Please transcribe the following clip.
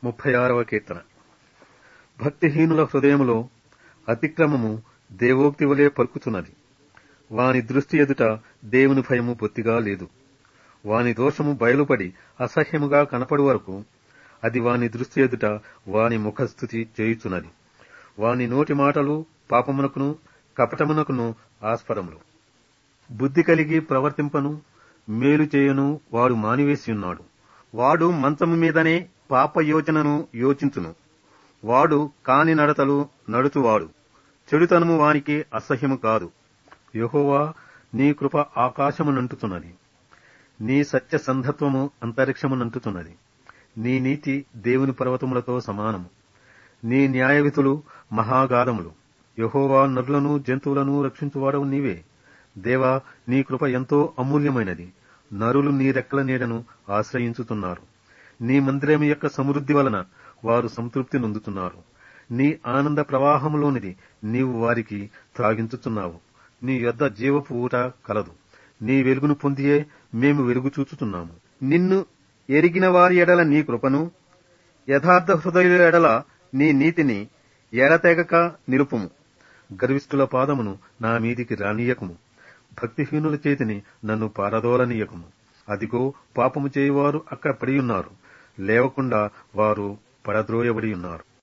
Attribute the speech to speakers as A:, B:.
A: ముప్పై ఆరవ కీర్తన భక్తిహీనుల హృదయములో అతిక్రమము దేవోక్తి వలె పలుకుతున్నది వాని దృష్టి ఎదుట దేవుని భయము బొత్తిగా లేదు వాని దోషము బయలుపడి అసహ్యముగా కనపడు వరకు అది వాని దృష్టి ఎదుట వాని ముఖస్థుతి చేయుచున్నది వాని నోటి మాటలు పాపమునకును కపటమునకును ఆస్పదములు బుద్ధి కలిగి ప్రవర్తింపను మేలు చేయను వాడు మానివేసియున్నాడు వాడు మంచము మీదనే పాప యోచనను యోచించును వాడు కాని నడతలు నడుచువాడు చెడుతనము వానికి అసహ్యము కాదు యహోవా నీ కృప ఆకాశమునంటుతున్నది నీ సత్య సంధత్వము అంతరిక్షమునంటుతున్నది నీ నీతి దేవుని పర్వతములతో సమానము నీ న్యాయవిధులు మహాగాధములు యహోవా నరులను జంతువులను రక్షించువాడవు నీవే దేవా నీ కృప ఎంతో అమూల్యమైనది నరులు నీ రెక్కల నీడను ఆశ్రయించుతున్నారు నీ మందిరం యొక్క సమృద్ధి వలన వారు సంతృప్తి నొందుతున్నారు నీ ఆనంద ప్రవాహములోనిది నీవు వారికి త్రాగించుతున్నావు నీ యొద్ద జీవపు ఊట కలదు నీ వెలుగును పొందియే మేము వెలుగు చూచుతున్నాము నిన్ను ఎరిగిన వారి ఎడల నీ కృపను యథార్థ హృదయుల ఎడల నీ నీతిని ఎడతెగక నిరుపుము గర్విష్ఠుల పాదమును నా మీదికి రానియకుము భక్తిహీనుల చేతిని నన్ను పారదోలనీయకుము అదిగో పాపము చేయువారు అక్కడ పడి ఉన్నారు లేవకుండా వారు పడద్రోయబడి ఉన్నారు